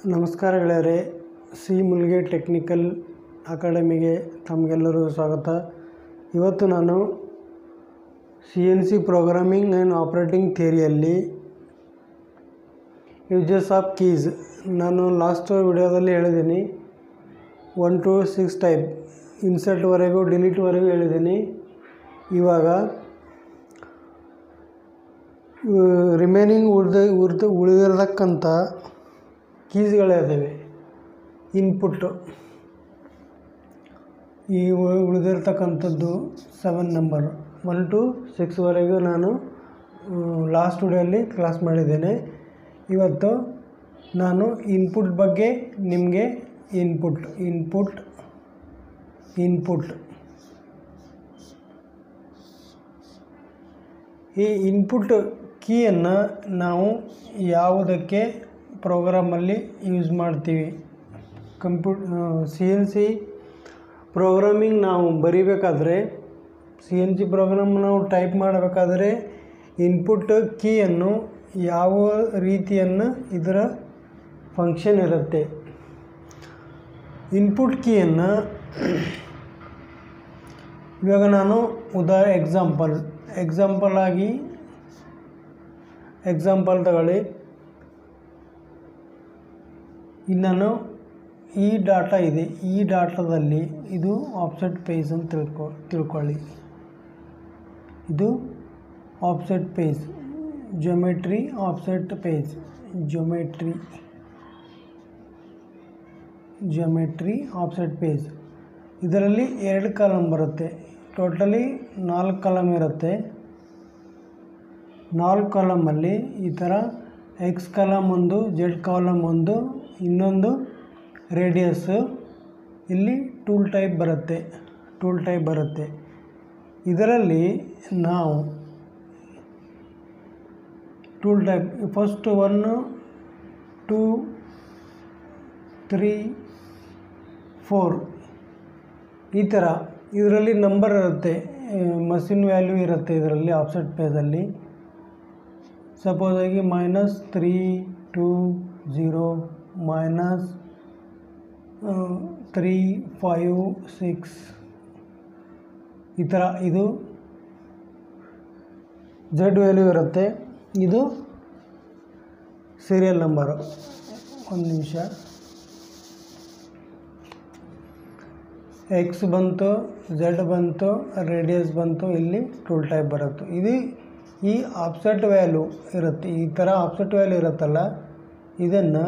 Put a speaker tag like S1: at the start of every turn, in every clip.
S1: ನಮಸ್ಕಾರ ಗೆಳೆಯರೆ C ಮುಲ್ಗೆ technical ಅಕಾಡೆಮಿಗೆ ತಮಗೆಲ್ಲರೂ ಸ್ವಾಗತ ಇವತ್ತು ನಾನು C N C programming and operating ಥಿಯರಿಯಲ್ಲಿ ಯೂಸಸ್ ಆಫ್ ಕೀಸ್ ನಾನು ಲಾಸ್ಟ್ ವಿಡಿಯೋದಲ್ಲಿ ಹೇಳಿದ್ದೀನಿ ಒನ್ ಟು ಸಿಕ್ಸ್ ಟೈಪ್ ಇನ್ಸರ್ಟ್ವರೆಗೂ ಡಿಲೀಟ್ವರೆಗೂ ಹೇಳಿದ್ದೀನಿ ಇವಾಗ ರಿಮೈನಿಂಗ್ ಉಳಿದ ಉಳಿದ ಉಳಿದಿರತಕ್ಕಂಥ ಕೀಸ್ಗಳಿದ್ದಾವೆ ಇನ್ಪುಟ್ಟು ಈ ಉ- ಉಳಿದಿರ್ತಕ್ಕಂಥದ್ದು ಸೆವೆನ್ ನಂಬರು ಒನ್ ಟು ಸಿಕ್ಸ್ವರೆಗೂ ನಾನು ಲಾಸ್ಟ್ ವಿಡಿಯೋಲ್ಲಿ ಕ್ಲಾಸ್ ಮಾಡಿದ್ದೇನೆ ಇವತ್ತು ನಾನು ಇನ್ಪುಟ್ ಬಗ್ಗೆ ನಿಮಗೆ ಇನ್ಪುಟ್ ಇನ್ಪುಟ್ ಇನ್ಪುಟ್ ಈ ಇನ್ಪುಟ್ ಕೀಯನ್ನು ನಾವು ಯಾವುದಕ್ಕೆ ಪ್ರೋಗ್ರಾಮಲ್ಲಿ ಯೂಸ್ ಮಾಡ್ತೀವಿ ಕಂಪ್ಯೂ ಸಿ ಎನ್ ಸಿ ಪ್ರೋಗ್ರಾಮಿಂಗ್ ನಾವು ಬರಿಬೇಕಾದ್ರೆ ಸಿ ಎನ್ ಸಿ ಪ್ರೋಗ್ರಾಮ್ ನಾವು ಟೈಪ್ ಮಾಡಬೇಕಾದ್ರೆ ಇನ್ಪುಟ್ ಕೀಯನ್ನು ಯಾವ ರೀತಿಯನ್ನು ಇದರ ಫಂಕ್ಷನ್ ಇರುತ್ತೆ ಇನ್ಪುಟ್ ಕೀಯನ್ನು ಇವಾಗ ನಾನು ಉದಾ ಎಕ್ಸಾಂಪಲ್ ಎಕ್ಸಾಂಪಲ್ ಆಗಿ ಎಕ್ಸಾಂಪಲ್ ತಗೊಳ್ಳಿ ಇನ್ನು ನಾನು ಈ ಡಾಟಾ ಇದೆ ಈ ಡಾಟಾದಲ್ಲಿ ಇದು ಆಫ್ಸೆಟ್ ಪೇಜ್ ಅಂತ ತಿಳ್ಕೊ ತಿಳ್ಕೊಳ್ಳಿ ಇದು offset page geometry offset page geometry geometry offset page ಇದರಲ್ಲಿ ಎರಡು ಕಾಲಮ್ ಬರುತ್ತೆ ಟೋಟಲಿ ನಾಲ್ಕು ಕಾಲಮ್ ಇರುತ್ತೆ ನಾಲ್ಕು ಕಾಲಮಲ್ಲಿ ಈ ಥರ ಎಕ್ಸ್ ಕಾಲಮ್ ಒಂದು ಜೆಡ್ ಕಾಲಮ್ ಒಂದು ಇನ್ನೊಂದು ರೇಡಿಯಸ್ಸು ಇಲ್ಲಿ ಟೂಲ್ ಟೈಪ್ ಬರುತ್ತೆ ಟೂಲ್ ಟೈಪ್ ಬರುತ್ತೆ ಇದರಲ್ಲಿ ನಾವು tool type first one two three four ಈ ಥರ ಇದರಲ್ಲಿ ನಂಬರ್ ಇರುತ್ತೆ ಮಷಿನ್ ವ್ಯಾಲ್ಯೂ ಇರುತ್ತೆ ಇದರಲ್ಲಿ ಆಫ್ಸೆಟ್ ಪೇಜಲ್ಲಿ ಸಪೋಸ್ ಆಗಿ minus three two zero minus three five six ಈ ಥರ ಇದು ಜೆಡ್ ವ್ಯಾಲ್ಯೂ ಇರುತ್ತೆ ಇದು ಸೀರಿಯಲ್ ನಂಬರು ಒಂದು ನಿಮಿಷ ಎಕ್ಸ್ ಬಂತು ಝೆಡ್ ಬಂತು ರೇಡಿಯಸ್ ಬಂತು ಇಲ್ಲಿ ಟೂಲ್ ಟೈಪ್ ಬರುತ್ತೆ ಇದು ಈ ಆಫ್ಸೆಟ್ ವ್ಯಾಲ್ಯೂ ಇರುತ್ತೆ ಈ ಥರ ಆಫ್ಸೆಟ್ ವ್ಯಾಲ್ಯೂ ಇರುತ್ತಲ್ಲ ಇದನ್ನು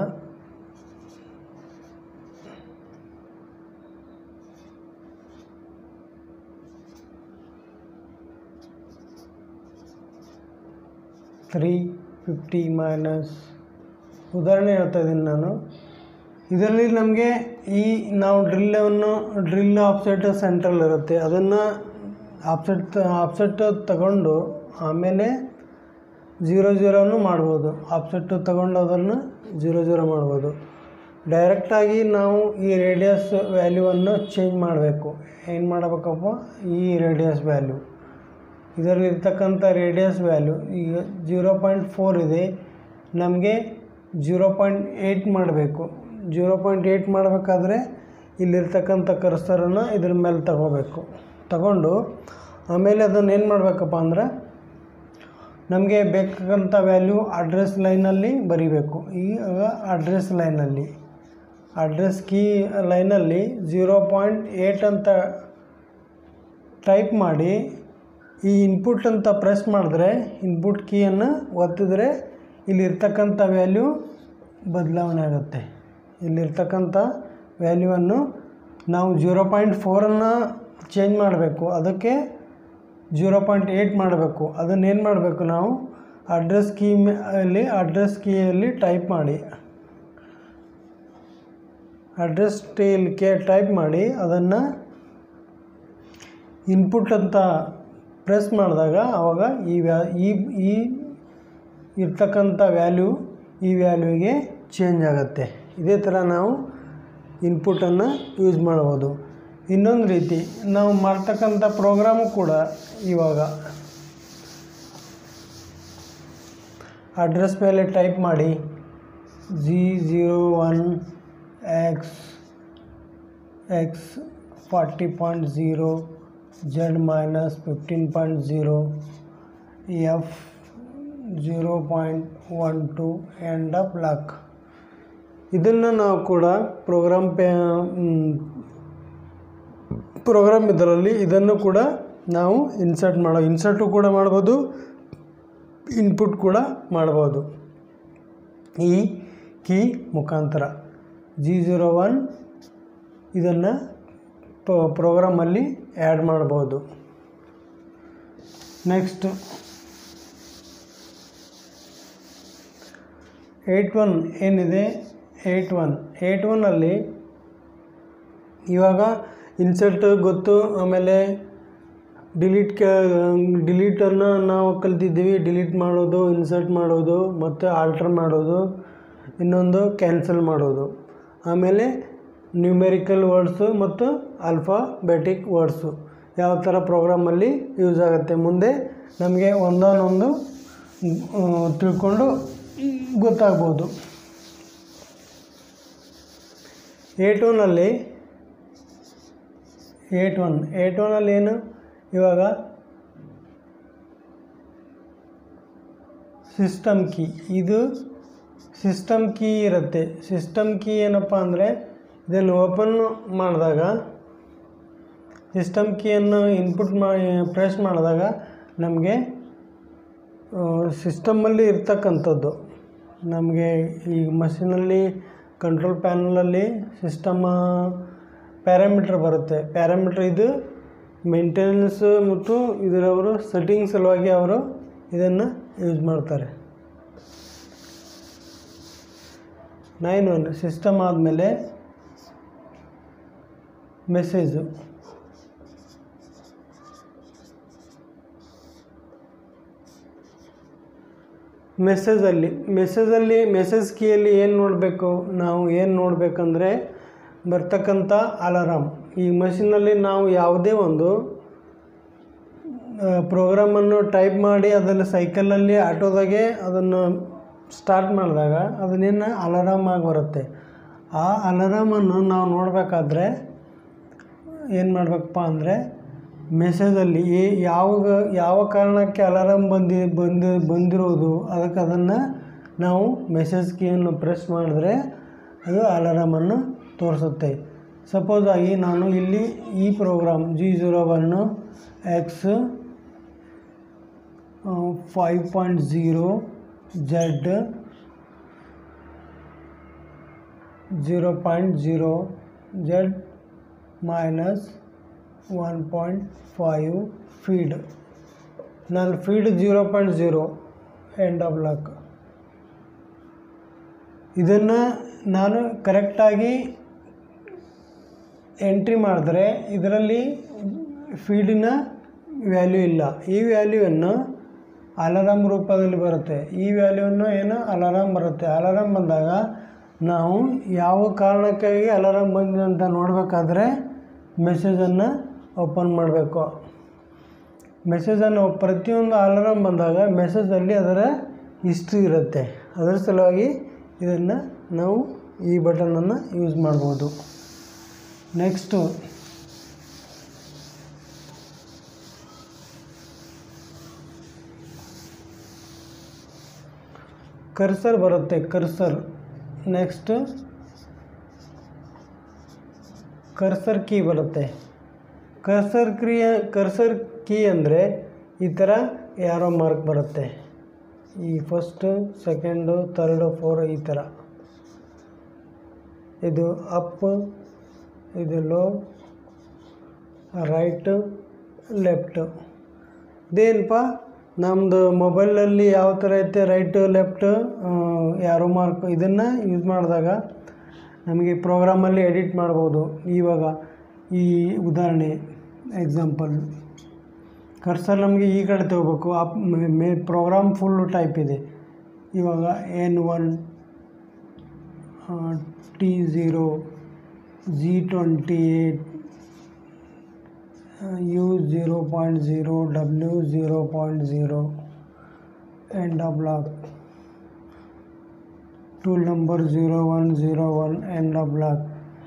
S1: ತ್ರೀ ಫಿಫ್ಟಿ ಮೈನಸ್ ಉದಾಹರಣೆ ಹೇಳ್ತಾ ಇದ್ದೀನಿ ನಾನು ಇದರಲ್ಲಿ ನಮಗೆ ಈ ನಾವು ಡ್ರಿಲ್ಲನ್ನು ಡ್ರಿಲ್ ಆಫ್ಸೆಟ್ ಸೆಂಟ್ರಲ್ ಇರುತ್ತೆ ಅದನ್ನು ಆಫ್ಸೆಟ್ ಆಫ್ಸೆಟ್ ತಗೊಂಡು ಆಮೇಲೆ ಜೀರೋ ಜೀರೋನು ಮಾಡ್ಬೋದು ಆಫ್ಸೆಟ್ ತಗೊಂಡು ಅದನ್ನು ಜೀರೋ ಜೀರೋ ಮಾಡ್ಬೋದು ಡೈರೆಕ್ಟಾಗಿ ನಾವು ಈ ರೇಡಿಯಸ್ ವ್ಯಾಲ್ಯೂವನ್ನು ಚೇಂಜ್ ಮಾಡಬೇಕು ಏನು ಮಾಡಬೇಕಪ್ಪ ಈ ರೇಡಿಯಸ್ ವ್ಯಾಲ್ಯೂ ಇದರಲ್ಲಿರ್ತಕ್ಕಂಥ ರೇಡಿಯಸ್ ವ್ಯಾಲ್ಯೂ ಈಗ ಜೀರೋ ಪಾಯಿಂಟ್ ಫೋರ್ ಇದೆ ನಮಗೆ ಜೀರೋ ಪಾಯಿಂಟ್ ಏಯ್ಟ್ ಮಾಡಬೇಕು ಜೀರೋ ಪಾಯಿಂಟ್ ಏಯ್ಟ್ ಮಾಡಬೇಕಾದ್ರೆ ಇಲ್ಲಿರ್ತಕ್ಕಂಥ ಕರ್ಸರನ್ನು ಇದ್ರ ಮೇಲೆ ತಗೋಬೇಕು ತಗೊಂಡು ಆಮೇಲೆ ಅದನ್ನು ಏನು ಮಾಡಬೇಕಪ್ಪ ಅಂದ್ರೆ ನಮಗೆ ಬೇಕಾದಂಥ ವ್ಯಾಲ್ಯೂ ಅಡ್ರೆಸ್ ಲೈನಲ್ಲಿ ಬರಿಬೇಕು ಈಗ ಅಡ್ರೆಸ್ ಲೈನಲ್ಲಿ ಅಡ್ರೆಸ್ ಕೀ ಲೈನಲ್ಲಿ ಜೀರೋ ಪಾಯಿಂಟ್ ಏಯ್ಟ್ ಅಂತ ಟೈಪ್ ಮಾಡಿ ಈ ಇನ್ಪುಟ್ ಅಂತ ಪ್ರೆಸ್ ಮಾಡಿದ್ರೆ ಇನ್ಪುಟ್ ಕೀಯನ್ನು ಒತ್ತಿದ್ರೆ ಇಲ್ಲಿರ್ತಕ್ಕಂಥ ವ್ಯಾಲ್ಯೂ ಬದಲಾವಣೆ ಆಗುತ್ತೆ ಇಲ್ಲಿರ್ತಕ್ಕಂಥ ವ್ಯಾಲ್ಯೂವನ್ನು ನಾವು ಜೀರೋ ಪಾಯಿಂಟ್ ಫೋರನ್ನು ಚೇಂಜ್ ಮಾಡಬೇಕು ಅದಕ್ಕೆ ಜೀರೋ ಪಾಯಿಂಟ್ ಏಯ್ಟ್ ಮಾಡಬೇಕು ಅದನ್ನೇನು ಮಾಡಬೇಕು ನಾವು ಅಡ್ರೆಸ್ ಕೀ ಅಲ್ಲಿ ಅಡ್ರೆಸ್ ಕೀಯಲ್ಲಿ ಟೈಪ್ ಮಾಡಿ ಅಡ್ರೆಸ್ ಟೀಲ್ ಕೆ ಟೈಪ್ ಮಾಡಿ ಅದನ್ನು ಇನ್ಪುಟ್ ಅಂತ ಪ್ರೆಸ್ ಮಾಡಿದಾಗ ಆವಾಗ ಈ ವ್ಯಾ ಈ ಈ ಇರ್ತಕ್ಕಂಥ ವ್ಯಾಲ್ಯೂ ಈ ವ್ಯಾಲ್ಯೂಗೆ ಚೇಂಜ್ ಆಗುತ್ತೆ ಇದೇ ಥರ ನಾವು ಇನ್ಪುಟನ್ನು ಯೂಸ್ ಮಾಡ್ಬೋದು ಇನ್ನೊಂದು ರೀತಿ ನಾವು ಮಾಡ್ತಕ್ಕಂಥ ಪ್ರೋಗ್ರಾಮು ಕೂಡ ಇವಾಗ ಅಡ್ರೆಸ್ ಮೇಲೆ ಟೈಪ್ ಮಾಡಿ G zero one X X forty point zero Z minus fifteen point zero F zero point one two end of lock ಇದನ್ನು ನಾವು ಕೂಡ ಪ್ರೋಗ್ರಾಮ್ ಪೇ ಪ್ರೋಗ್ರಾಮ್ ಇದರಲ್ಲಿ ಇದನ್ನು ಕೂಡ ನಾವು ಇನ್ಸರ್ಟ್ ಮಾಡೋ ಇನ್ಸರ್ಟು ಕೂಡ ಮಾಡ್ಬೋದು ಇನ್ಪುಟ್ ಕೂಡ ಮಾಡ್ಬೋದು ಈ ಕೀ ಮುಖಾಂತರ ಜಿ ಝೀರೋ ಒನ್ ಇದನ್ನು ಪ್ರೋಗ್ರಾಮಲ್ಲಿ ಆ್ಯಡ್ ಮಾಡ್ಬೋದು ನೆಕ್ಸ್ಟ್ ಏಯ್ಟ್ ಒನ್ ಏನಿದೆ ಏಯ್ಟ್ ಒನ್ ಏಯ್ಟ್ ಒನ್ನಲ್ಲಿ ಇವಾಗ ಇನ್ಸರ್ಟ್ ಗೊತ್ತು ಆಮೇಲೆ ಡಿಲೀಟ್ ಕ ಡಿಲೀಟನ್ನು ನಾವು ಕಲ್ತಿದ್ದೀವಿ ಡಿಲೀಟ್ ಮಾಡೋದು ಇನ್ಸರ್ಟ್ ಮಾಡೋದು ಮತ್ತು ಆಲ್ಟ್ರ್ ಮಾಡೋದು ಇನ್ನೊಂದು ಕ್ಯಾನ್ಸಲ್ ಮಾಡೋದು ಆಮೇಲೆ ನ್ಯೂಮೆರಿಕಲ್ ವರ್ಡ್ಸು ಮತ್ತು ಆಲ್ಫಾಬೆಟಿಕ್ ವರ್ಡ್ಸು ಯಾವ ಥರ ಪ್ರೋಗ್ರಾಮಲ್ಲಿ ಯೂಸ್ ಆಗುತ್ತೆ ಮುಂದೆ ನಮಗೆ ಒಂದೊಂದೊಂದು ಆ, ತಿಳ್ಕೊಂಡು ಗೊತ್ತಾಗ್ಬೋದು ಏಟ್ ಒನ್ನಲ್ಲಿ ಏಟ್ ಒನ್ ಏಟ್ ಒನ್ನಲ್ಲಿ ಏನು ಇವಾಗ ಸಿಸ್ಟಮ್ ಕೀ ಇದು ಸಿಸ್ಟಮ್ ಕೀ ಇರುತ್ತೆ ಸಿಸ್ಟಮ್ ಕೀ ಏನಪ್ಪ ಅಂದರೆ ಇದನ್ನು ಓಪನ್ ಮಾಡಿದಾಗ ಸಿಸ್ಟಮ್ ಕೀಯನ್ನು ಇನ್ಪುಟ್ ಮಾಡಿ ಪ್ರೆಸ್ ಮಾಡಿದಾಗ ನಮಗೆ ಸಿಸ್ಟಮಲ್ಲಿ ಇರ್ತಕ್ಕಂಥದ್ದು ನಮಗೆ ಈ ಮಷೀನಲ್ಲಿ ಕಂಟ್ರೋಲ್ ಪ್ಯಾನಲಲ್ಲಿ ಸಿಸ್ಟಮ್ ಪ್ಯಾರಾಮೀಟ್ರ್ ಬರುತ್ತೆ ಪ್ಯಾರಾಮೀಟ್ರ್ ಇದು ಮೇಂಟೆನೆನ್ಸ್ ಮತ್ತು ಇದರವರು ಸೆಟ್ಟಿಂಗ್ ಸಲುವಾಗಿ ಅವರು ಇದನ್ನು ಯೂಸ್ ಮಾಡ್ತಾರೆ ನೈನ್ ಒನ್ ಸಿಸ್ಟಮ್ ಆದಮೇಲೆ ಮೆಸೇಜು ಮೆಸೇಜಲ್ಲಿ ಮೆಸೇಜಲ್ಲಿ ಮೆಸೇಜ್ ಕೀಯಲ್ಲಿ ಏನು ನೋಡಬೇಕು ನಾವು ಏನು ನೋಡಬೇಕಂದ್ರೆ ಬರ್ತಕ್ಕಂಥ ಅಲಾರಾಮ್ ಈ ಮಷಿನಲ್ಲಿ ನಾವು ಯಾವುದೇ ಒಂದು ಪ್ರೋಗ್ರಾಮನ್ನು ಟೈಪ್ ಮಾಡಿ ಅದನ್ನು ಸೈಕಲಲ್ಲಿ ಆಟೋದಾಗೆ ಅದನ್ನು ಸ್ಟಾರ್ಟ್ ಮಾಡಿದಾಗ ಅದನ್ನೇನು ಅಲಾರಾಮ್ ಆಗಿ ಬರುತ್ತೆ ಆ ಅಲಾರಾಮನ್ನು ನಾವು ನೋಡಬೇಕಾದ್ರೆ ಏನು ಮಾಡಬೇಕಪ್ಪ ಅಂದರೆ ಮೆಸೇಜಲ್ಲಿ ಏ ಯಾವಾಗ ಯಾವ ಕಾರಣಕ್ಕೆ ಅಲಾರಾಮ್ ಬಂದಿ ಬಂದು ಬಂದಿರೋದು ಅದಕ್ಕೆ ಅದನ್ನು ನಾವು ಮೆಸೇಜ್ ಕೀಯನ್ನು ಪ್ರೆಸ್ ಮಾಡಿದ್ರೆ ಅದು ಅಲಾರಾಮನ್ನು ತೋರಿಸುತ್ತೆ ಸಪೋಸ್ ಆಗಿ ನಾನು ಇಲ್ಲಿ ಈ program G zero one X five point zero Z zero point zero Z minus one point five feed ನಾನು feed zero point zero end of lock ಇದನ್ನು ನಾನು ಕರೆಕ್ಟಾಗಿ ಎಂಟ್ರಿ ಮಾಡಿದ್ರೆ ಇದರಲ್ಲಿ ಫೀಡಿನ ವ್ಯಾಲ್ಯೂ ಇಲ್ಲ ಈ ವ್ಯಾಲ್ಯೂವನ್ನು ಅಲಾರಾಮ್ ರೂಪದಲ್ಲಿ ಬರುತ್ತೆ ಈ ವ್ಯಾಲ್ಯೂವನ್ನು ಏನು ಅಲಾರಾಮ್ ಬರುತ್ತೆ ಅಲಾರಾಮ್ ಬಂದಾಗ ನಾವು ಯಾವ ಕಾರಣಕ್ಕಾಗಿ ಅಲಾರಾಮ್ ಬಂದಿದೆ ಅಂತ ನೋಡಬೇಕಾದ್ರೆ ಮೆಸೇಜನ್ನು ಓಪನ್ ಮಾಡಬೇಕು ಮೆಸೇಜನ್ನು ಪ್ರತಿಯೊಂದು ಅಲಾರಾಮ್ ಬಂದಾಗ ಮೆಸೇಜಲ್ಲಿ ಅದರ ಹಿಸ್ಟ್ರಿ ಇರುತ್ತೆ ಅದರ ಸಲುವಾಗಿ ಇದನ್ನು ನಾವು ಈ ಬಟನನ್ನು ಯೂಸ್ ಮಾಡ್ಬೋದು ನೆಕ್ಸ್ಟು ಕರ್ಸರ್ ಬರುತ್ತೆ ಕರ್ಸರ್ ನೆಕ್ಸ್ಟ್ ಕರ್ಸರ್ ಕೀ ಬರುತ್ತೆ ಕರ್ಸರ್ ಕ್ರಿಯ ಕರ್ಸರ್ ಕೀ ಅಂದರೆ ಈ ಥರ ಯಾರೋ ಮಾರ್ಕ್ ಬರುತ್ತೆ ಈ ಫಸ್ಟು ಸೆಕೆಂಡು ತರ್ಡು ಫೋರ್ ಈ ಥರ ಇದು ಅಪ್ ಇದು ಲೋ ರೈಟು ಲೆಫ್ಟು ಇದೇನಪ್ಪ ನಮ್ಮದು ಮೊಬೈಲಲ್ಲಿ ಯಾವ ಥರ ಐತೆ ರೈಟು ಲೆಫ್ಟು ಯಾರೋ ಮಾರ್ಕ್ ಇದನ್ನು ಯೂಸ್ ಮಾಡಿದಾಗ ನಮಗೆ ಪ್ರೋಗ್ರಾಮಲ್ಲಿ ಎಡಿಟ್ ಮಾಡ್ಬೋದು ಇವಾಗ ಈ ಉದಾಹರಣೆ ಎಕ್ಸಾಂಪಲ್ ಕರ್ಸರ್ ನಮಗೆ ಈ ಕಡೆ ತಗೋಬೇಕು ಅಪ್ ಮೇ ಪ್ರೋಗ್ರಾಮ್ ಫುಲ್ಲು ಟೈಪ್ ಇದೆ ಇವಾಗ N one T zero G twenty eight U zero point zero W zero point zero end of block tool number zero one zero one end of block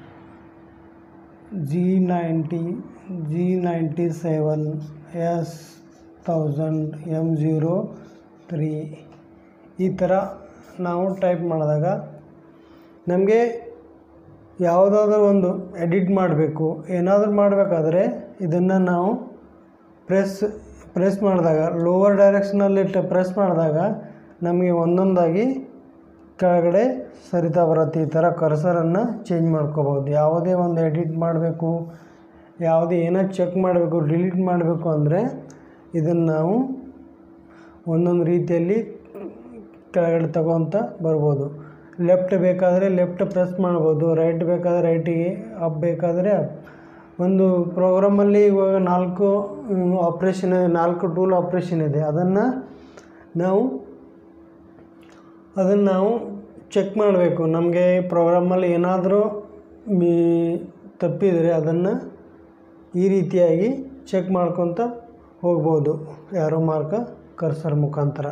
S1: G ninety G ninety seven S thousand M zero three ಈ ಥರ ನಾವು type ಮಾಡಿದಾಗ ನಮಗೆ ಯಾವುದಾದ್ರೂ ಒಂದು edit ಮಾಡಬೇಕು ಏನಾದರೂ ಮಾಡಬೇಕಾದ್ರೆ ಇದನ್ನು ನಾವು ಪ್ರೆಸ್ ಪ್ರೆಸ್ ಮಾಡಿದಾಗ ಲೋವರ್ ಡೈರೆಕ್ಷನಲ್ಲಿ ಪ್ರೆಸ್ ಮಾಡಿದಾಗ ನಮಗೆ ಒಂದೊಂದಾಗಿ ಕೆಳಗಡೆ ಸರಿತಾ ಬರುತ್ತೆ ಈ ಥರ ಕರ್ಸರನ್ನು ಚೇಂಜ್ ಮಾಡ್ಕೋಬೋದು ಯಾವುದೇ ಒಂದು ಎಡಿಟ್ ಮಾಡಬೇಕು ಯಾವುದೇ ಏನೋ ಚೆಕ್ ಮಾಡಬೇಕು ಡಿಲೀಟ್ ಮಾಡಬೇಕು ಅಂದರೆ ಇದನ್ನು ನಾವು ಒಂದೊಂದು ರೀತಿಯಲ್ಲಿ ಕೆಳಗಡೆ ತಗೊತ ಬರ್ಬೋದು ಲೆಫ್ಟ್ ಬೇಕಾದರೆ ಲೆಫ್ಟ್ ಪ್ರೆಸ್ ಮಾಡ್ಬೋದು ರೈಟ್ ಬೇಕಾದರೆ ರೈಟಿಗೆ ಅಪ್ ಬೇಕಾದರೆ ಅಪ್ ಒಂದು ಪ್ರೋಗ್ರಾಮಲ್ಲಿ ಇವಾಗ ನಾಲ್ಕು ಆಪ್ರೇಷನ್ ನಾಲ್ಕು ಟೂಲ್ ಆಪ್ರೇಷನ್ ಇದೆ ಅದನ್ನು ನಾವು ಅದನ್ನು ನಾವು ಚೆಕ್ ಮಾಡಬೇಕು ನಮಗೆ ಪ್ರೋಗ್ರಾಮಲ್ಲಿ ಏನಾದರೂ ಮೀ ತಪ್ಪಿದರೆ ಅದನ್ನು ಈ ರೀತಿಯಾಗಿ ಚೆಕ್ ಮಾಡ್ಕೊತ ಹೋಗ್ಬೋದು ಯಾರೋ ಮಾರ್ಕ ಕರ್ಸರ್ ಮುಖಾಂತರ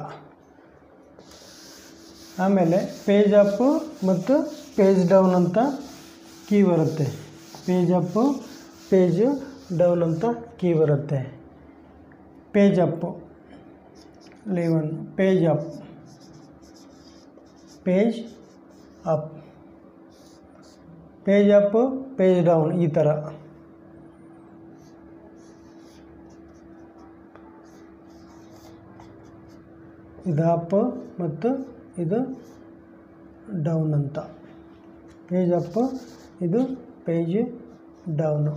S1: ಆಮೇಲೆ ಪೇಜ್ ಅಪ್ ಮತ್ತು ಪೇಜ್ ಡೌನ್ ಅಂತ ಕೀ ಬರುತ್ತೆ ಪೇಜ್ ಅಪ್ಪು ಪೇಜ್ ಡೌನ್ ಅಂತ ಕೀ ಬರುತ್ತೆ page up eleven page up page up page up page down ಈ ಥರ ಇದು ಅಪ್ ಮತ್ತು ಇದು ಡೌನ್ ಅಂತ ಪೇಜ್ ಅಪ್ ಇದು ಪೇಜ್ ಡೌನು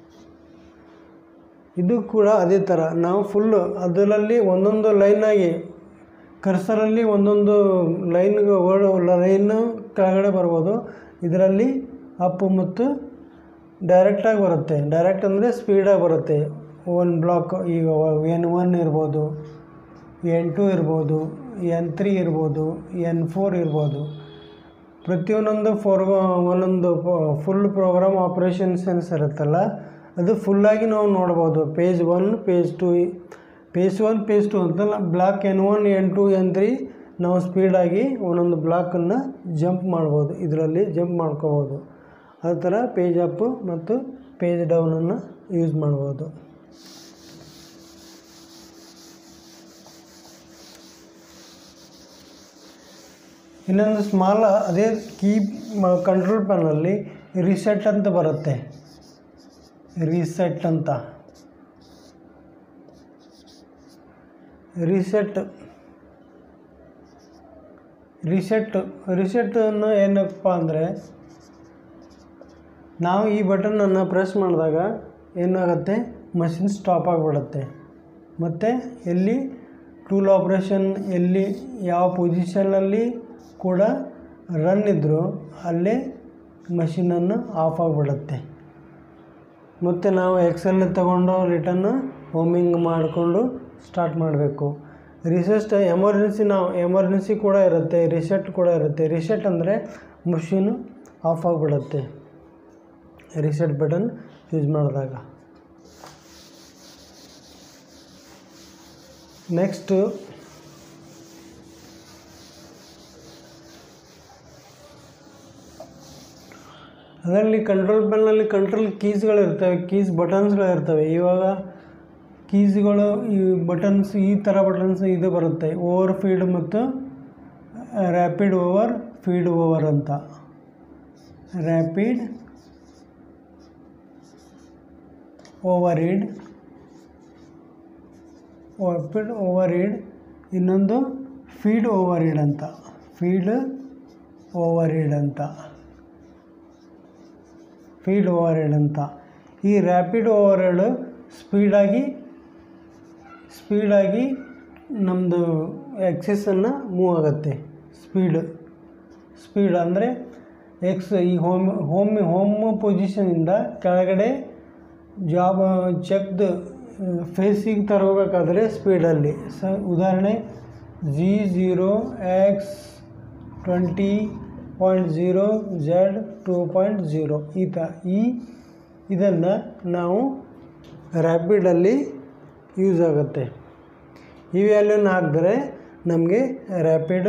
S1: ಇದು ಕೂಡ ಅದೇ ಥರ ನಾವು ಫುಲ್ಲು ಅದರಲ್ಲಿ ಒಂದೊಂದು ಲೈನಾಗಿ ಕರ್ಸರಲ್ಲಿ ಒಂದೊಂದು ಲೈನ್ಗೆ ಲೈನು ಕೆಳಗಡೆ ಬರ್ಬೋದು ಇದರಲ್ಲಿ ಅಪ್ ಮತ್ತು ಡೈರೆಕ್ಟಾಗಿ ಬರುತ್ತೆ ಡೈರೆಕ್ಟ್ ಅಂದರೆ ಸ್ಪೀಡಾಗಿ ಬರುತ್ತೆ ಒನ್ ಬ್ಲಾಕ್ ಈಗ ಎನ್ ಒನ್ ಇರ್ಬೋದು ಎನ್ ಟು ಇರ್ಬೋದು ಎನ್ ತ್ರೀ ಇರ್ಬೋದು ಎನ್ ಫೋರ್ ಇರ್ಬೋದು ಪ್ರತಿಯೊಂದೊಂದು ಫೋರ್ ಒಂದೊಂದು ಫುಲ್ ಪ್ರೋಗ್ರಾಮ್ ಆಪ್ರೇಷನ್ಸ್ ಏನ್ಸ್ ಇರುತ್ತಲ್ಲ ಅದು ಫುಲ್ಲಾಗಿ ನಾವು ನೋಡ್ಬೋದು page one page two page one page two ಅಂತಲ್ಲ block N one N two N three ನಾವು ಸ್ಪೀಡಾಗಿ ಒಂದೊಂದು ಬ್ಲಾಕನ್ನು ಜಂಪ್ ಮಾಡ್ಬೋದು ಇದರಲ್ಲಿ ಜಂಪ್ ಮಾಡ್ಕೋಬೋದು ಆ ಥರ ಪೇಜ್ ಅಪ್ ಮತ್ತು ಪೇಜ್ ಡೌನನ್ನು ಯೂಸ್ ಮಾಡ್ಬೋದು ಇನ್ನೊಂದು ಸ್ಮಾಲ್ ಅದೇ ಕೀ ಕಂಟ್ರೋಲ್ ಪ್ಯಾನಲ್ಲಿ ರಿಸೆಟ್ ಅಂತ ಬರುತ್ತೆ ರಿಸೆಟ್ ಅಂತ ರಿಸೆಟ್ ರಿಸೆಟ್ ರಿಸೆಟ್ಟನ್ನು ಏನಪ್ಪ ಅಂದರೆ ನಾವು ಈ ಬಟನನ್ನು ಪ್ರೆಸ್ ಮಾಡಿದಾಗ ಏನಾಗುತ್ತೆ ಮಷಿನ್ ಸ್ಟಾಪ್ ಆಗಿಬಿಡುತ್ತೆ ಮತ್ತು ಎಲ್ಲಿ ಟೂಲ್ ಆಪ್ರೇಷನ್ ಎಲ್ಲಿ ಯಾವ ಪೊಸಿಷನಲ್ಲಿ ಕೂಡ ರನ್ ಇದ್ದರೂ ಅಲ್ಲೇ ಮಷಿನನ್ನು ಆಫ್ ಆಗಿಬಿಡುತ್ತೆ ಮತ್ತು ನಾವು ಎಕ್ಸೆಲ್ ತಗೊಂಡು ರಿಟರ್ನ್ ಹೋಮಿಂಗ್ ಮಾಡಿಕೊಂಡು ಸ್ಟಾರ್ಟ್ ಮಾಡಬೇಕು ರಿಸೆಟ್ ಎಮರ್ಜೆನ್ಸಿ ನಾವು ಎಮರ್ಜೆನ್ಸಿ ಕೂಡ ಇರುತ್ತೆ ರಿಸೆಟ್ ಕೂಡ ಇರುತ್ತೆ ರಿಸೆಟ್ ಅಂದರೆ ಮಷೀನು ಆಫ್ ಆಗಿಬಿಡುತ್ತೆ ರಿಸೆಟ್ ಬಟನ್ ಯೂಸ್ ಮಾಡಿದಾಗ ನೆಕ್ಸ್ಟು ಅದರಲ್ಲಿ ಕಂಟ್ರೋಲ್ ಪ್ಯಾನಲ್ಲಿ ಕಂಟ್ರೋಲ್ ಕೀಸ್ಗಳಿರ್ತವೆ ಕೀಸ್ ಬಟನ್ಸ್ಗಳಿರ್ತವೆ ಇವಾಗ ಕೀಸ್ಗಳು ಈ ಬಟನ್ಸ್ ಈ ಥರ ಬಟನ್ಸ್ ಇದು ಬರುತ್ತೆ ಓವರ್ ಫೀಡ್ ಮತ್ತು ರ್ಯಾಪಿಡ್ ಓವರ್ ಫೀಡ್ ಓವರ್ ಅಂತ rapid override rapid override ಇನ್ನೊಂದು ಫೀಡ್ ಓವರ್ ರೀಡ್ ಅಂತ ಫೀಡ್ ಓವರ್ ರೀಡ್ ಅಂತ ಫೀಡ್ ಓವರ್ ಹೆಡ್ ಅಂತ ಈ ರ್ಯಾಪಿಡ್ ಓವರ್ ಹೆಡ್ ಸ್ಪೀಡಾಗಿ ಸ್ಪೀಡಾಗಿ ನಮ್ಮದು ಎಕ್ಸೆಸನ್ನು ಮೂವ್ ಆಗುತ್ತೆ ಸ್ಪೀಡ್ ಸ್ಪೀಡ್ ಅಂದರೆ ಎಕ್ಸ್ ಈ ಹೋಮ್ ಹೋಮ್ ಹೋಮ್ ಪೊಸಿಷನಿಂದ ಕೆಳಗಡೆ ಜಾಬ್ ಚೆಕ್ದು ಫೇಸಿಗೆ ತರಬೇಕಾದ್ರೆ ಸ್ಪೀಡಲ್ಲಿ ಸ ಉದಾಹರಣೆ G zero X twenty point zero Z two point zero ಈ ತ ಈ ಇದನ್ನು ನಾವು ರ್ಯಾಪಿಡಲ್ಲಿ ಯೂಸ್ ಆಗುತ್ತೆ ಈ ವ್ಯಾಲ್ಯೂನ ಹಾಕಿದ್ರೆ ನಮಗೆ ರ್ಯಾಪಿಡ್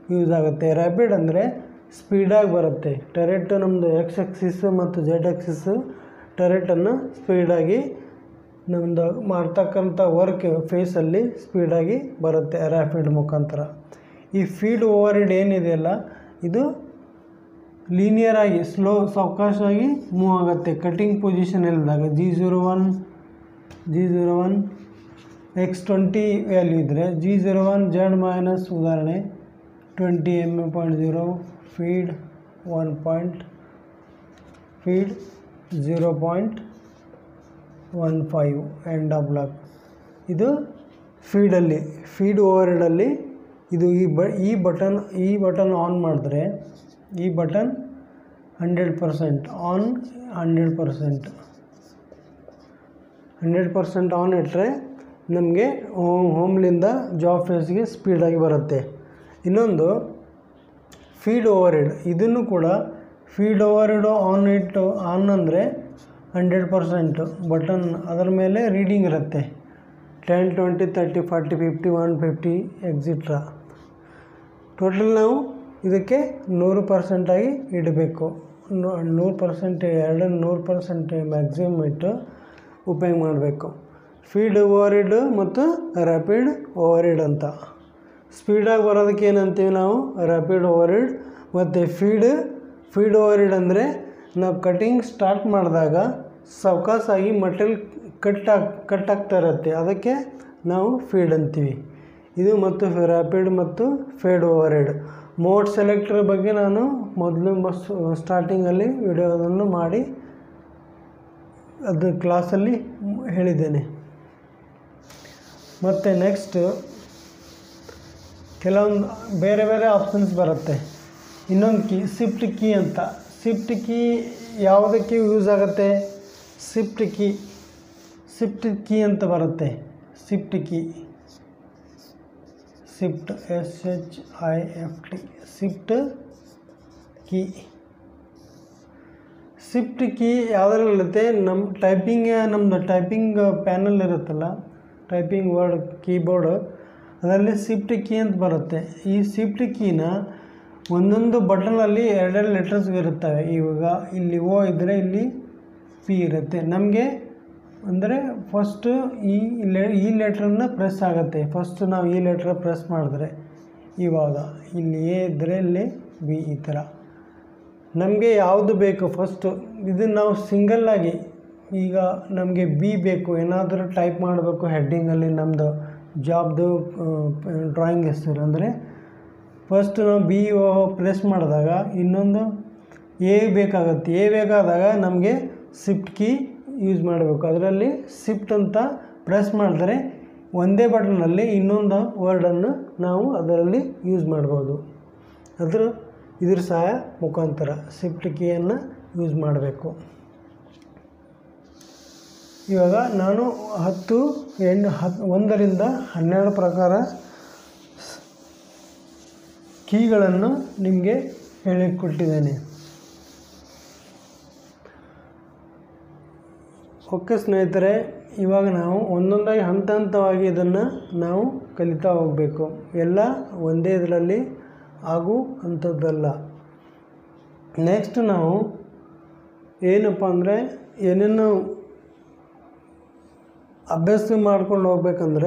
S1: ಯೂಸ್ ಆಗುತ್ತೆ ರ್ಯಾಪಿಡ್ ಅಂದರೆ ಸ್ಪೀಡಾಗಿ ಬರುತ್ತೆ ಟೆರೆಟ್ ನಮ್ಮದು ಎಕ್ಸ್ ಎಕ್ಸಿಸ್ ಮತ್ತು ಜೆಡ್ ಎಕ್ಸಿಸ್ಸು ಟೆರೆಟನ್ನು ಸ್ಪೀಡಾಗಿ ನಮ್ಮದು ಮಾಡ್ತಕ್ಕಂಥ ವರ್ಕ್ ಫೇಸಲ್ಲಿ ಸ್ಪೀಡಾಗಿ ಬರುತ್ತೆ ರ್ಯಾಪಿಡ್ ಮುಖಾಂತರ ಈ ಫೀಡ್ ಓವರ್ ಹೆಡ್ ಏನಿದೆಯಲ್ಲ ಇದು ಲೀನಿಯರ್ ಆಗಿ ಸ್ಲೋ ಸಾವಕಾಶವಾಗಿ ಮೂವ್ ಆಗುತ್ತೆ ಕಟಿಂಗ್ ಪೊಸಿಷನ್ ಇಲ್ದಾಗ G zero one G zero one X twenty value ಇದ್ದರೆ G zero one Z minus ಉದಾಹರಣೆ twenty M A point zero feed one point feed zero point one five end of block ಇದು ಫೀಡಲ್ಲಿ feed over ಹೆಡಲ್ಲಿ ಇದು ಈ ಬ ಈ button ಈ button on ಮಾಡಿದ್ರೆ ಈ button hundred percent on hundred percent hundred percent on ಇಟ್ಟರೆ ನಮಗೆ ಹೋಮ್ಲಿಂದ ಜಾಬ್ ಫೇಸ್ಗೆ ಸ್ಪೀಡಾಗಿ ಬರುತ್ತೆ ಇನ್ನೊಂದು ಫೀಡ್ ಓವರ್ ಹೆಡ್ ಇದನ್ನು ಕೂಡ ಫೀಡ್ ಓವರ್ ಹೆಡು ಆನ್ ಇಟ್ಟು ಆನ್ ಅಂದರೆ ಹಂಡ್ರೆಡ್ ಪರ್ಸೆಂಟು ಬಟನ್ ಅದರ ಮೇಲೆ ರೀಡಿಂಗ್ ಇರುತ್ತೆ ten twenty thirty forty fifty one fifty extra total ನಾವು ಇದಕ್ಕೆ ನೂರು ಪರ್ಸೆಂಟಾಗಿ ಇಡಬೇಕು ನೂರು ಪರ್ಸೆಂಟ್ ಎರಡು ನೂರು ಪರ್ಸೆಂಟ್ ಮ್ಯಾಕ್ಸಿಮಮ್ ಇಟ್ಟು ಉಪಯೋಗ ಮಾಡಬೇಕು ಫೀಡ್ ಓವರ್ ಹೆಡ್ ಮತ್ತು ರ್ಯಾಪಿಡ್ ಓವರ್ ಹೆಡ್ ಅಂತ ಸ್ಪೀಡಾಗಿ ಬರೋದಕ್ಕೆ ಏನಂತೀವಿ ನಾವು ರ್ಯಾಪಿಡ್ ಓವರ್ ಹೆಡ್ ಮತ್ತು ಫೀಡ್ ಫೀಡ್ ಓವರ್ ಹೆಡ್ ಅಂದರೆ ನಾವು ಕಟಿಂಗ್ ಸ್ಟಾರ್ಟ್ ಮಾಡಿದಾಗ ಸಾವಕಾಸಾಗಿ ಮಟೀರಿಯಲ್ ಕಟ್ ಆಗ್ ಕಟ್ ಆಗ್ತಾ ಇರುತ್ತೆ ಅದಕ್ಕೆ ನಾವು ಫೀಡ್ ಅಂತೀವಿ ಇದು ಮತ್ತು ರ್ಯಾಪಿಡ್ ಮತ್ತು feed over head mode selector ಬಗ್ಗೆ ನಾನು ಮೊದಲು ಬಸ್ ಸ್ಟಾರ್ಟಿಂಗಲ್ಲಿ ವಿಡಿಯೋವನ್ನು ಮಾಡಿ ಅದು ಕ್ಲಾಸಲ್ಲಿ ಹೇಳಿದ್ದೇನೆ ಮತ್ತು ನೆಕ್ಸ್ಟ್ ಕೆಲವೊಂದು ಬೇರೆ ಬೇರೆ ಆಪ್ಷನ್ಸ್ ಬರುತ್ತೆ ಇನ್ನೊಂದು ಕೀ ಸಿಫ್ಟ್ ಕೀ ಅಂತ ಸಿಫ್ಟ್ ಕೀ ಯಾವುದಕ್ಕೆ ಯೂಸ್ ಆಗುತ್ತೆ ಸಿಫ್ಟ್ ಕೀ ಸಿಫ್ಟ್ ಕೀ ಅಂತ ಬರುತ್ತೆ shift key shift S H I F T shift key shift key ಯಾವುದ್ರಲ್ಲಿರುತ್ತೆ ನಮ್ಮ ಟೈಪಿಂಗ್ ನಮ್ಮದು ಟೈಪಿಂಗ್ ಪ್ಯಾನಲ್ ಇರುತ್ತಲ್ಲ ಟೈಪಿಂಗ್ ವರ್ಡ್ ಕೀಬೋರ್ಡು ಅದರಲ್ಲಿ ಸಿಫ್ಟ್ ಕೀ ಅಂತ ಬರುತ್ತೆ ಈ ಸಿಫ್ಟ್ ಕೀನ ಒಂದೊಂದು ಬಟನಲ್ಲಿ ಎರಡೆರಡು ಲೆಟರ್ಸ್ ಇರುತ್ತವೆ ಇವಾಗ ಇಲ್ಲಿ ಓ ಇದ್ದರೆ ಇಲ್ಲಿ ಪಿ ಇರುತ್ತೆ ನಮಗೆ ಅಂದರೆ ಫಸ್ಟು ಈ ಲೆ ಈ ಲೆಟ್ರನ್ನ ಪ್ರೆಸ್ ಆಗುತ್ತೆ ಫಸ್ಟ್ ನಾವು ಈ ಲೆಟ್ರ್ ಪ್ರೆಸ್ ಮಾಡಿದ್ರೆ ಇವಾಗ ಇಲ್ಲಿ ಎ ಇದ್ದರೆ ಇಲ್ಲಿ ಬಿ ಈ ಥರ ನಮಗೆ ಯಾವುದು ಬೇಕು ಫಸ್ಟು ಇದನ್ನು ನಾವು ಸಿಂಗಲ್ಲಾಗಿ ಈಗ ನಮಗೆ ಬಿ ಬೇಕು ಏನಾದರೂ ಟೈಪ್ ಮಾಡಬೇಕು ಹೆಡ್ಡಿಂಗಲ್ಲಿ ನಮ್ಮದು ಜಾಬ್ದು ಡ್ರಾಯಿಂಗ್ ಹೆಸರು ಅಂದರೆ ಫಸ್ಟ್ ನಾವು ಬಿ ಓ ಪ್ರೆಸ್ ಮಾಡಿದಾಗ ಇನ್ನೊಂದು ಎ ಬೇಕಾಗುತ್ತೆ ಎ ಬೇಕಾದಾಗ ನಮಗೆ ಸಿಫ್ಟ್ ಕೀ ಯೂಸ್ ಮಾಡಬೇಕು ಅದರಲ್ಲಿ ಸಿಫ್ಟ್ ಅಂತ ಪ್ರೆಸ್ ಮಾಡಿದ್ರೆ ಒಂದೇ ಬಟನಲ್ಲಿ ಇನ್ನೊಂದು ವರ್ಡನ್ನು ನಾವು ಅದರಲ್ಲಿ ಯೂಸ್ ಮಾಡ್ಬೋದು ಅದ್ರ ಇದ್ರ ಸಹಾಯ ಮುಖಾಂತರ ಸಿಫ್ಟ್ ಕೀಯನ್ನು ಯೂಸ್ ಮಾಡಬೇಕು ಇವಾಗ ನಾನು ಹತ್ತು ಎಂಟು ಹತ್ತು ಒಂದರಿಂದ ಹನ್ನೆರಡು ಪ್ರಕಾರ ಕೀಗಳನ್ನು ನಿಮಗೆ ಹೇಳಿಕೊಟ್ಟಿದ್ದೇನೆ ಓಕೆ ಸ್ನೇಹಿತರೆ ಇವಾಗ ನಾವು ಒಂದೊಂದಾಗಿ ಹಂತ ಹಂತವಾಗಿ ಇದನ್ನು ನಾವು ಕಲಿತಾ ಹೋಗಬೇಕು ಎಲ್ಲ ಒಂದೇ ಇದರಲ್ಲಿ ಆಗು ಅಂಥದ್ದಲ್ಲ ನೆಕ್ಸ್ಟ್ ನಾವು ಏನಪ್ಪ ಅಂದರೆ ಏನೇನು ಅಭ್ಯಾಸ ಮಾಡ್ಕೊಂಡು ಹೋಗ್ಬೇಕಂದ್ರೆ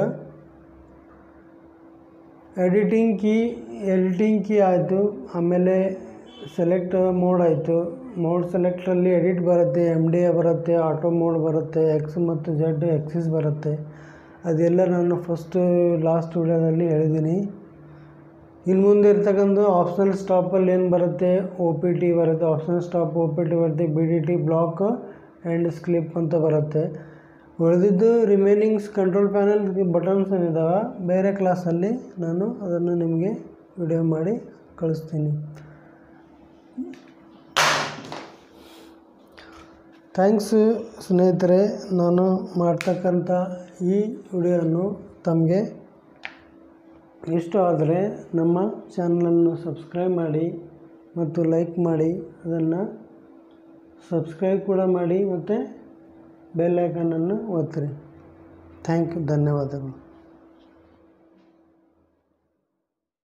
S1: ಎಡಿಟಿಂಗ್ ಕೀ ಎಡಿಟಿಂಗ್ ಕೀ ಆಯಿತು ಆಮೇಲೆ ಸೆಲೆಕ್ಟ್ ಮೋಡ್ ಆಯಿತು ಮೋಡ್ ಸೆಲೆಕ್ಟ್ರಲ್ಲಿ ಎಡಿಟ್ ಬರುತ್ತೆ ಎಮ್ ಡಿ ಎ ಬರುತ್ತೆ ಆಟೋ ಮೋಡ್ ಬರುತ್ತೆ ಎಕ್ಸ್ ಮತ್ತು ಜೆಡ್ ಎಕ್ಸಿಸ್ ಬರುತ್ತೆ ಅದೆಲ್ಲ ನಾನು ಫಸ್ಟು ಲಾಸ್ಟ್ ವಿಡಿಯೋದಲ್ಲಿ ಹೇಳಿದ್ದೀನಿ ಇನ್ನು ಮುಂದೆ ಇರ್ತಕ್ಕಂಥ ಆಪ್ಷನಲ್ ಸ್ಟಾಪಲ್ಲಿ ಏನು ಬರುತ್ತೆ ಒ ಪಿ ಟಿ ಬರುತ್ತೆ optional stop O P T ಬರುತ್ತೆ B D T block and slip ಅಂತ ಬರುತ್ತೆ ಉಳಿದಿದ್ದು ರಿಮೈನಿಂಗ್ಸ್ ಕಂಟ್ರೋಲ್ ಪ್ಯಾನಲ್ ಬಟನ್ಸ್ ಏನಿದ್ದಾವೆ ಬೇರೆ ಕ್ಲಾಸಲ್ಲಿ ನಾನು ಅದನ್ನು ನಿಮಗೆ ವಿಡಿಯೋ ಮಾಡಿ ಕಳಿಸ್ತೀನಿ ಥ್ಯಾಂಕ್ಸ್ ಸ್ನೇಹಿತರೆ ನಾನು ಮಾಡ್ತಕ್ಕಂಥ ಈ ವಿಡಿಯೋನು ತಮಗೆ ಇಷ್ಟ ಆದರೆ ನಮ್ಮ ಚಾನಲನ್ನು ಸಬ್ಸ್ಕ್ರೈಬ್ ಮಾಡಿ ಮತ್ತು ಲೈಕ್ ಮಾಡಿ ಅದನ್ನು ಸಬ್ಸ್ಕ್ರೈಬ್ ಕೂಡ ಮಾಡಿ ಮತ್ತು ಬೆಲ್ ಐಕನನ್ನು ಒತ್ತಿರಿ ಥ್ಯಾಂಕ್ ಯು ಧನ್ಯವಾದಗಳು